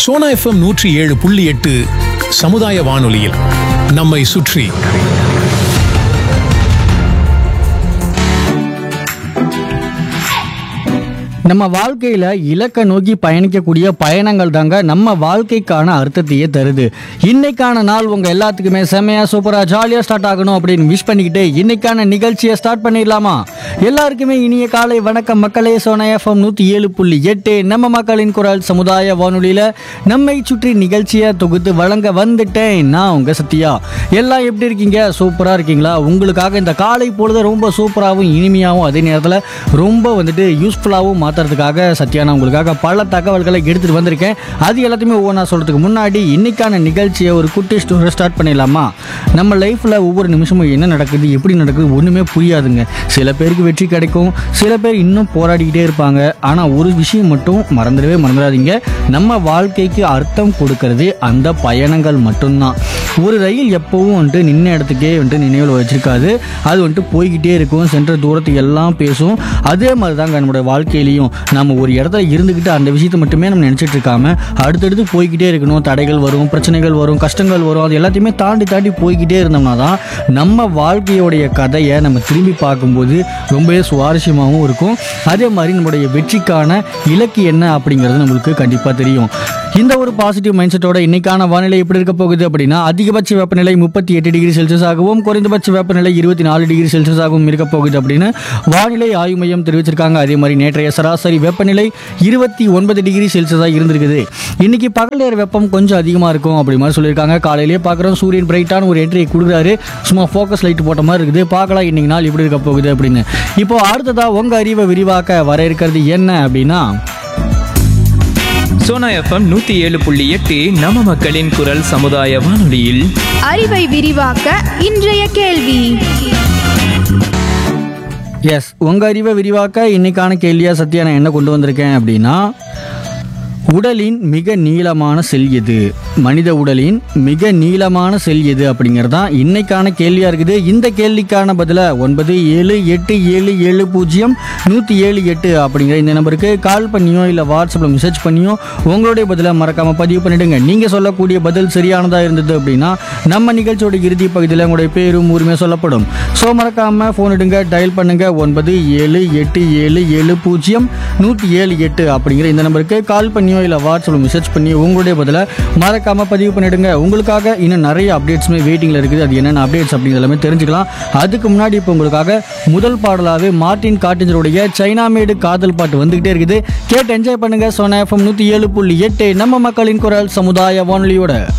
Sona FM நூற்றி ஏழு புள்ளி எட்டு சமுதாய வானொலியில் நம்மை சுற்றி நம்ம வாழ்க்கையில இலக்கை நோக்கி பயணிக்கக்கூடிய பயணங்கள் தாங்க நம்ம வாழ்க்கைக்கான அர்த்தத்தையே தருது இன்னைக்கான நாள் உங்க எல்லாத்துக்குமே செமையா சூப்பரா ஜாலியா ஸ்டார்ட் ஆகணும் அப்படின்னு விஷ் பண்ணிக்கிட்டு இன்னைக்கான நிகழ்ச்சியை ஸ்டார்ட் பண்ணிடலாமா எல்லாருக்குமே இனிய காலை வணக்கம் மக்களே சோனா எஃப்எம் நூத்தி ஏழு புள்ளி எட்டு நம்ம மக்களின் குரல் சமுதாய வானொலியில நம்மை சுற்றி நிகழ்ச்சியை தொகுத்து வழங்க வந்துட்டேன் நான் உங்க சத்யா எல்லாம் எப்படி இருக்கீங்க சூப்பரா இருக்கீங்களா உங்களுக்காக இந்த காலை பொழுது ரொம்ப சூப்பராகவும் இனிமையாகவும் அதே நேரத்தில் ரொம்ப வந்துட்டு யூஸ்ஃபுல்லாகவும் மாற்றுறதுக்காக சத்யா நான் உங்களுக்காக பல தகவல்களை எடுத்துகிட்டு வந்திருக்கேன் அது எல்லாத்தையுமே ஒவ்வொன்றா சொல்கிறதுக்கு முன்னாடி இன்னைக்கான நிகழ்ச்சியை ஒரு குட்டி ஸ்டோரி ஸ்டார்ட் பண்ணிடலாமா நம்ம லைஃப்பில் ஒவ்வொரு நிமிஷமும் என்ன நடக்குது எப்படி நடக்குது ஒன்றுமே புரியாதுங்க சில பேருக்கு வெற்றி கிடைக்கும் சில பேர் இன்னும் போராடிக்கிட்டே இருப்பாங்க ஆனால் ஒரு விஷயம் மட்டும் மறந்துடவே மறந்துடாதீங்க நம்ம வாழ்க்கைக்கு அர்த்தம் கொடுக்கறது அந்த பயணங்கள் மட்டும்தான் ஒரு ரயில் எப்பவும் வந்துட்டு நின்ன இடத்துக்கே வந்துட்டு நினைவில் வச்சிருக்காது அது வந்துட்டு போய்கிட்டே இருக்கும் சென்ற தூரத்துக்கு எல்லாம் பேசும் அதே மாதிரி தாங்க நம்மளோட வாழ்க்கையிலையும் நம்ம ஒரு இடத்துல இருந்துக்கிட்டு அந்த விஷயத்தை மட்டுமே நம்ம நினச்சிட்டு இருக்காம அடுத்தடுத்து போய்கிட்டே இருக்கணும் தடைகள் வரும் பிரச்சனைகள் வரும் கஷ்டங்கள் வரும் அது எல்லாத்தையுமே தாண்டி தாண்டி போய்கிட்டே இருந்தோம்னா தான் நம்ம வாழ்க்கையோடைய கதையை நம்ம திரும்பி பார்க்கும்போது ரொம்பவே சுவாரஸ்யமாகவும் இருக்கும் அதே மாதிரி நம்மளுடைய வெற்றிக்கான இலக்கு என்ன அப்படிங்கிறது நம்மளுக்கு கண்டிப்பாக தெரியும் இந்த ஒரு பாசிட்டிவ் மைண்ட் செட்டோட இன்னைக்கான வானிலை எப்படி இருக்க போகுது அப்படின்னா அதிகபட்ச வெப்பநிலை முப்பத்தி எட்டு டிகிரி செல்சியஸ் ஆகவும் குறைந்தபட்ச வெப்பநிலை இருபத்தி நாலு டிகிரி செல்சியஸ் ஆகவும் இருக்க போகுது அப்படின்னு வானிலை ஆய்வு மையம் தெரிவிச்சிருக்காங்க அதே மாதிரி நேற்றைய சராசரி வெப்பநிலை இருபத்தி ஒன்பது டிகிரி செல்சியஸாக இருந்திருக்குது இன்னைக்கு பகல் நேர வெப்பம் கொஞ்சம் அதிகமாக இருக்கும் அப்படி மாதிரி சொல்லியிருக்காங்க காலையிலேயே பார்க்குறோம் சூரியன் பிரைட்டான ஒரு என்ட்ரியை கொடுக்குறாரு சும்மா ஃபோக்கஸ் லைட் போட்ட மாதிரி இருக்குது பார்க்கலாம் இன்னைக்கு நாள் எப்படி இருக்க போகுது அப்படின்னு இப்போ அடுத்ததா உங்க அறிவை விரிவாக்க வர இருக்கிறது என்ன அப்படின்னா சோனா எஃப்எம் நூத்தி ஏழு புள்ளி எட்டு நம்ம மக்களின் குரல் சமுதாய வானொலியில் அறிவை விரிவாக்க இன்றைய கேள்வி எஸ் உங்க அறிவை விரிவாக்க இன்னைக்கான கேள்வியா சத்யா நான் என்ன கொண்டு வந்திருக்கேன் அப்படின்னா உடலின் மிக நீளமான செல் எது மனித உடலின் மிக நீளமான செல் எது அப்படிங்கிறது தான் இன்னைக்கான கேள்வியா இருக்குது இந்த கேள்விக்கான பதில ஒன்பது ஏழு எட்டு ஏழு ஏழு பூஜ்ஜியம் நூற்றி ஏழு எட்டு அப்படிங்கிற இந்த நம்பருக்கு கால் பண்ணியோ இல்லை வாட்ஸ்அப்பில் மெசேஜ் பண்ணியோ உங்களுடைய பதிலை மறக்காம பதிவு பண்ணிடுங்க நீங்கள் சொல்லக்கூடிய பதில் சரியானதாக இருந்தது அப்படின்னா நம்ம நிகழ்ச்சியோட இறுதி பகுதியில் உங்களுடைய பேரும் ஊருமே சொல்லப்படும் ஸோ மறக்காம ஃபோன் எடுங்க டயல் பண்ணுங்க ஒன்பது ஏழு எட்டு ஏழு ஏழு பூஜ்ஜியம் நூற்றி ஏழு எட்டு அப்படிங்கிற இந்த நம்பருக்கு கால் பண்ணியோ இல்லை வாட்ஸ்அப்பில் மெசேஜ் பண்ணி உங்களுடைய பதிலை மறக்காம பதிவு பண்ணிடுங்க உங்களுக்காக இன்னும் நிறைய அப்டேட்ஸுமே வெயிட்டிங்கில் இருக்குது அது என்னென்ன அப்டேட்ஸ் அப்படிங்கிறது எல்லாமே தெரிஞ்சுக்கலாம் அதுக்கு முன்னாடி இப்போ உங்களுக்காக முதல் பாடலாகவே மார்ட்டின் காட்டிஞ்சருடைய சைனா மேடு காதல் பாட்டு வந்துகிட்டே இருக்குது கேட்டு என்ஜாய் பண்ணுங்க சோனா எஃப்எம் நூற்றி ஏழு புள்ளி எட்டு நம்ம மக்களின் குரல் சமுதாய வானொலியோட